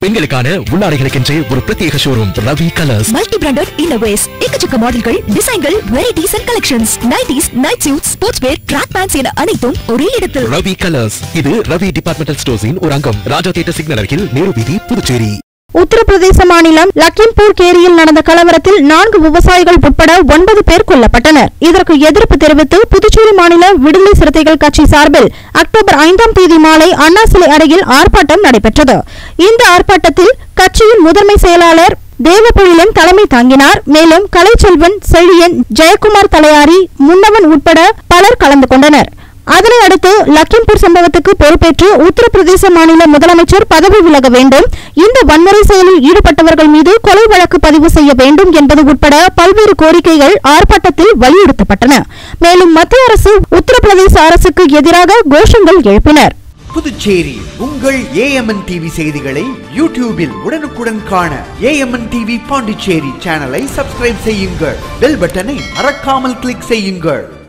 பெண்களுக்கான உள்ளாடைகளுக்கென்றே ஒரு பிரத்யேக showroom Ravi colours multi branded இன்னோவேஸ் எக்கச்சக்க மாடல்கள் டிசைன்கள் varieties and collections nighties night suit sportswear track pants என அனைத்தும் ஒரே இடத்தில் ரவி கலர்ஸ் இது ரவி டிபார்ட்மெண்டல் ஸ்டோர்ஸின் ஒரு அங்கம் ராஜா தியேட்டர் சிக்னல் அருகில் நேரு வீதி புதுச்சேரி உத்தரப்பிரதேச மாநிலம் லக்கிம்பூர் கேரியில் நடந்த கலவரத்தில் நான்கு விவசாயிகள் உட்பட ஒன்பது பேர் கொல்லப்பட்டனர் இதற்கு எதிர்ப்பு தெரிவித்து புதுச்சேரி மாநில விடுதலை சிறுத்தைகள் கட்சி சார்பில் அக்டோபர் ஐந்தாம் தேதி மாலை அண்ணா சிலை அருகில் ஆர்ப்பாட்டம் நடைபெற்றது இந்த ஆர்ப்பாட்டத்தில் கட்சியின் முதன்மை செயலாளர் தேவபொழிலன் தலைமை தாங்கினார் மேலும் கலைச்செல்வன் செழியன் ஜெயக்குமார் தலையாரி முன்னவன் உட்பட பலர் கலந்து கொண்டனர் அதனை அடுத்து லக்கிம்பூர் சம்பவத்துக்கு பொறுப்பேற்று உத்தரப்பிரதேச மாநில முதலமைச்சர் பதவி விலக வேண்டும் இந்த வன்முறை செயலில் ஈடுபட்டவர்கள் மீது கொலை வழக்கு பதிவு செய்ய வேண்டும் என்பது உட்பட பல்வேறு கோரிக்கைகள் ஆர்ப்பாட்டத்தில் வலியுறுத்தப்பட்டன மேலும் மத்திய அரசு உத்தரப்பிரதேச அரசுக்கு எதிராக கோஷங்கள் எழுப்பினர் புதுச்சேரி உங்கள் ஏஎம்என் டிவி செய்திகளை யூடியூபில் உடனுக்குடன் காண ஏஎம்என் டிவி பாண்டிச்சேரி சேனலை சப்ஸ்கிரைப் செய்யுங்கள் பெல் பட்டனை மறக்காமல் கிளிக் செய்யுங்கள்